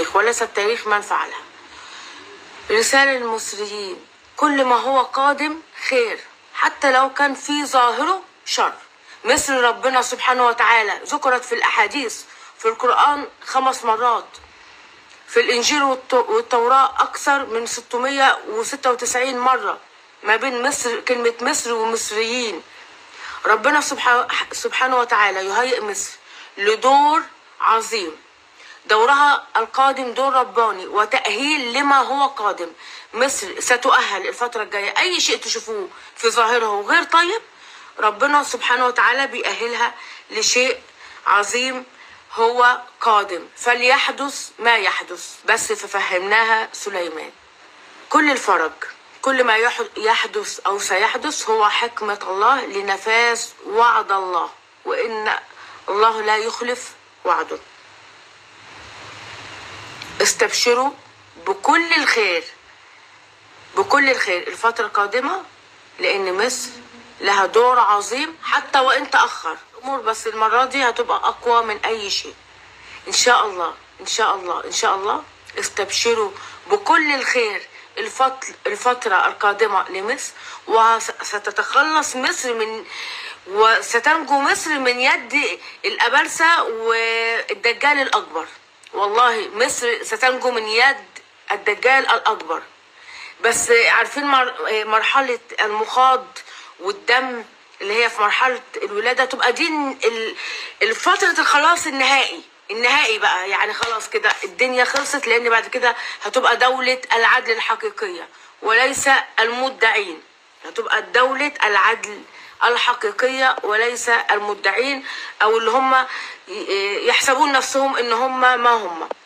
التاريخ وليس التاريخ من فعلها رسالة للمصريين كل ما هو قادم خير حتى لو كان في ظاهره شر مصر ربنا سبحانه وتعالى ذكرت في الأحاديث في القرآن خمس مرات في الإنجيل والت- والتوراة أكثر من 696 مرة ما بين مصر كلمة مصر ومصريين ربنا سبحانه سبحانه وتعالى يهيئ مصر لدور عظيم دورها القادم دور رباني وتأهيل لما هو قادم مصر ستؤهل الفترة الجاية أي شيء تشوفوه في ظاهره غير طيب ربنا سبحانه وتعالى بيأهلها لشيء عظيم هو قادم فليحدث ما يحدث بس ففهمناها سليمان كل الفرج كل ما يح- يحدث أو سيحدث هو حكمة الله لنفاذ وعد الله وإن الله لا يخلف وعده استبشروا بكل الخير بكل الخير الفترة القادمة لأن مصر لها دور عظيم حتى وإن تأخر الأمور بس المرة دي هتبقى أقوى من أي شيء إن شاء الله إن شاء الله إن شاء الله استبشروا بكل الخير الفترة, الفترة القادمة لمصر وستتخلص مصر من وستنجو مصر من يد الأبلسة والدجال الأكبر والله مصر ستنجو من يد الدجال الأكبر بس عارفين مر- مرحلة المخاض والدم اللي هي في مرحلة الولادة تبقى دي ال- الفترة الخلاص النهائي النهائي بقى يعني خلاص كده الدنيا خلصت لأن بعد كده هتبقى دولة العدل الحقيقية وليس المدعين هتبقى دولة العدل الحقيقية وليس المدعين أو اللي هم ي- يحسبون نفسهم إن هم ما هم